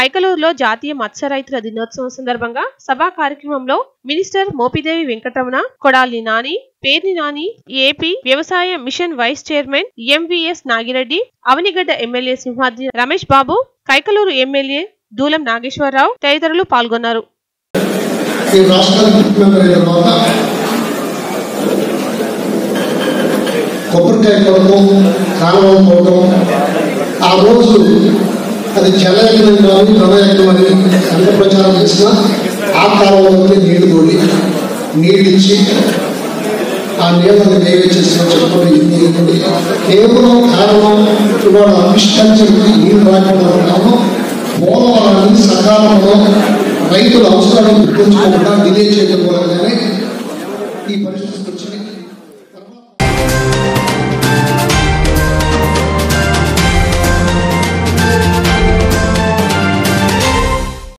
కైకలూరులో జాతీయ మత్స్య రైతుల దినోత్సవం సందర్భంగా సభా కార్యక్రమంలో మినిస్టర్ మోపిదేవి వెంకటరమణ కొడాలి నాని పేర్ని నాని ఏపీ వ్యవసాయ mission vice chairman MVS Nagireddy Avanigadda MLA Simhadri Ramesh Babu Kaikaluru MLA Doolam Nageswara Rao తదితరులు పాల్గొన్నారు ఈ రాష్ట్రానికి ముఖ్యమంత్రి అయిన తర్వాత కొబ్బరికాయ కొడటం కాలువలు పోవడం ఆ రోజు అది జలయజ్ఞం కాదు జలయజ్ఞం అని సంఘ ప్రచారం చేసిన ఆ కాలంలోకి నీళ్లు తోడి నీళ్ళు ఇచ్చి ఆ నీళ్ళని నైవేద్యం చెప్పుకొని ఇది ఇవ్వండి. కేవలం కారణం ఇవాళ అభిష్టించడానికి నీళ్ళు రాకపోవడం కారణం పోలవరాన్ని సకాలంలో రైతుల అవసరాలను గుర్తించుకోకుండా డిలే చేయడం వల్లనే ఈ పరిస్థితి వచ్చింది